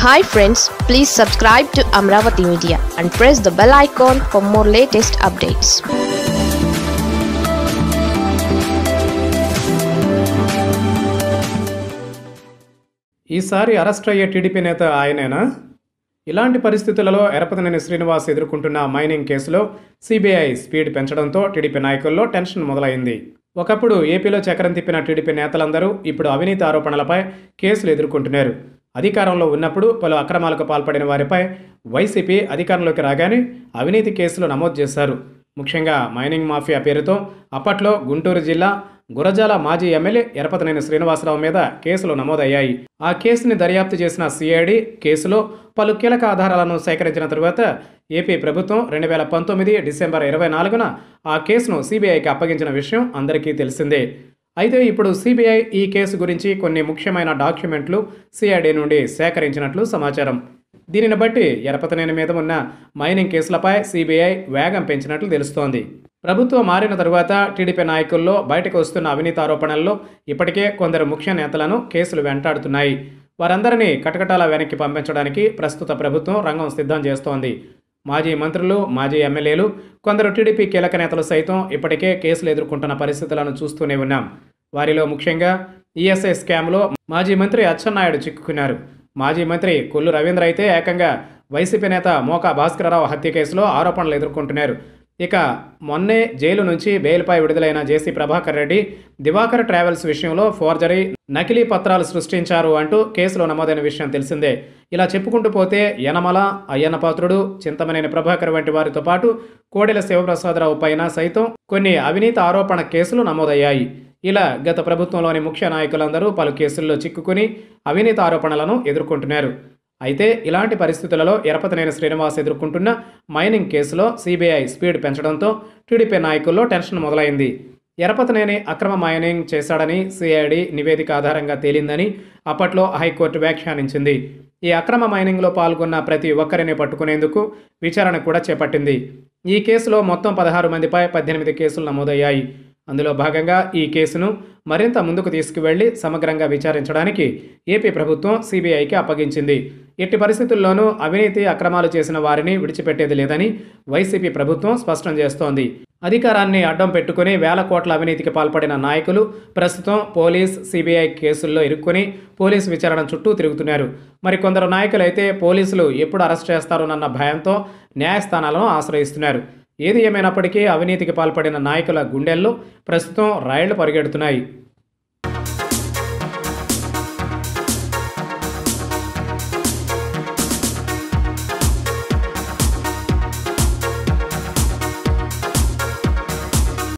hi friends please subscribe to Amaravati media and press the bell icon for more latest updates ఈసారి arrest అయ్యే టీడీపీ నేత ఆయనేనా ఇలాంటి పరిస్థితులలో ఎరపతనేని శ్రీనివాస్ ఎదుర్కొంటున్న మైనింగ్ కేసులో సిబిఐ స్పీడ్ పెంచడంతో టీడీపీ నాయకుల్లో టెన్షన్ మొదలైంది ఒకప్పుడు ఏపీలో చక్రం తిప్పిన టీడీపీ నేతలందరూ ఇప్పుడు అవినీతి ఆరోపణలపై కేసులు ఎదుర్కొంటున్నారు అధికారంలో ఉన్నప్పుడు పలు అక్రమాలకు పాల్పడిన వారిపై వైసీపీ అధికారంలోకి రాగానే అవినీతి కేసులు నమోదు చేశారు ముఖ్యంగా మైనింగ్ మాఫియా పేరుతో అప్పట్లో గుంటూరు జిల్లా గురజాల మాజీ ఎమ్మెల్యే ఎరపతనేని శ్రీనివాసరావు మీద కేసులు నమోదయ్యాయి ఆ కేసుని దర్యాప్తు చేసిన సిఐడి కేసులో పలు కీలక ఆధారాలను సేకరించిన తరువాత ఏపీ ప్రభుత్వం రెండు వేల పంతొమ్మిది డిసెంబర్ ఇరవై నాలుగున ఆ కేసును సిబిఐకి అప్పగించిన విషయం అందరికీ తెలిసిందే అయితే ఇప్పుడు సిబిఐ ఈ కేసు గురించి కొన్ని ముఖ్యమైన డాక్యుమెంట్లు సిఐడి నుండి సేకరించినట్లు సమాచారం దీనిని బట్టి ఎరపతనేని మీద ఉన్న మైనింగ్ కేసులపై సిబిఐ వేగం పెంచినట్లు తెలుస్తోంది ప్రభుత్వం మారిన తరువాత టీడీపీ నాయకుల్లో బయటకు వస్తున్న అవినీతి ఆరోపణల్లో ఇప్పటికే కొందరు ముఖ్య నేతలను కేసులు వెంటాడుతున్నాయి వారందరినీ కటకటాల వెనక్కి పంపించడానికి ప్రస్తుత ప్రభుత్వం రంగం సిద్ధం చేస్తోంది మాజీ మంత్రులు మాజీ ఎమ్మెల్యేలు కొందరు టీడీపీ కీలక నేతలు సైతం ఇప్పటికే కేసులు ఎదుర్కొంటున్న పరిస్థితులను చూస్తూనే ఉన్నాం వారిలో ముఖ్యంగా ఈఎస్ఐ స్కామ్లో మాజీ మంత్రి అచ్చెన్నాయుడు చిక్కుకున్నారు మాజీ మంత్రి కొల్లు రవీంద్ర అయితే ఏకంగా వైసీపీ నేత మోకా భాస్కరరావు హత్య కేసులో ఆరోపణలు ఎదుర్కొంటున్నారు ఇక మొన్నే జైలు నుంచి బెయిల్పై విడుదలైన జేసీ ప్రభాకర్ రెడ్డి దివాకర్ ట్రావెల్స్ విషయంలో ఫోర్జరీ నకిలీ పత్రాలు సృష్టించారు అంటూ కేసులో నమోదైన విషయం తెలిసిందే ఇలా చెప్పుకుంటూ పోతే యనమల అయ్యన్నపాత్రుడు చింతమనేని ప్రభాకర్ వంటి వారితో పాటు కోడెల శివప్రసాదరావు పైన సైతం కొన్ని అవినీతి ఆరోపణ కేసులు నమోదయ్యాయి ఇలా గత ప్రభుత్వంలోని ముఖ్య నాయకులందరూ పలు కేసుల్లో చిక్కుకుని అవినీతి ఆరోపణలను ఎదుర్కొంటున్నారు అయితే ఇలాంటి పరిస్థితులలో ఎరపతనేని శ్రీనివాస్ ఎదుర్కొంటున్న మైనింగ్ కేసులో సిబిఐ స్పీడ్ పెంచడంతో టీడీపీ నాయకుల్లో టెన్షన్ మొదలైంది ఎరపతనేని అక్రమ మైనింగ్ చేశాడని సిఐడి నివేదిక ఆధారంగా తేలిందని అప్పట్లో హైకోర్టు వ్యాఖ్యానించింది ఈ అక్రమ మైనింగ్లో పాల్గొన్న ప్రతి ఒక్కరిని పట్టుకునేందుకు విచారణ కూడా చేపట్టింది ఈ కేసులో మొత్తం పదహారు మందిపై పద్దెనిమిది కేసులు నమోదయ్యాయి అందులో భాగంగా ఈ కేసును మరింత ముందుకు తీసుకువెళ్లి సమగ్రంగా విచారించడానికి ఏపీ ప్రభుత్వం సిబిఐకి అప్పగించింది ఎట్టి పరిస్థితుల్లోనూ అవినీతి అక్రమాలు చేసిన వారిని విడిచిపెట్టేది లేదని వైసీపీ ప్రభుత్వం స్పష్టం చేస్తోంది అధికారాన్ని అడ్డం పెట్టుకుని వేల కోట్ల అవినీతికి పాల్పడిన నాయకులు ప్రస్తుతం పోలీస్ సిబిఐ కేసుల్లో ఇరుక్కుని పోలీసు విచారణ చుట్టూ తిరుగుతున్నారు మరి కొందరు నాయకులైతే పోలీసులు ఎప్పుడు అరెస్ట్ చేస్తారోనన్న భయంతో న్యాయస్థానాలను ఆశ్రయిస్తున్నారు ఏది ఏమైనప్పటికీ అవినీతికి పాల్పడిన నాయకుల గుండెల్లో ప్రస్తుతం రైళ్లు పరిగెడుతున్నాయి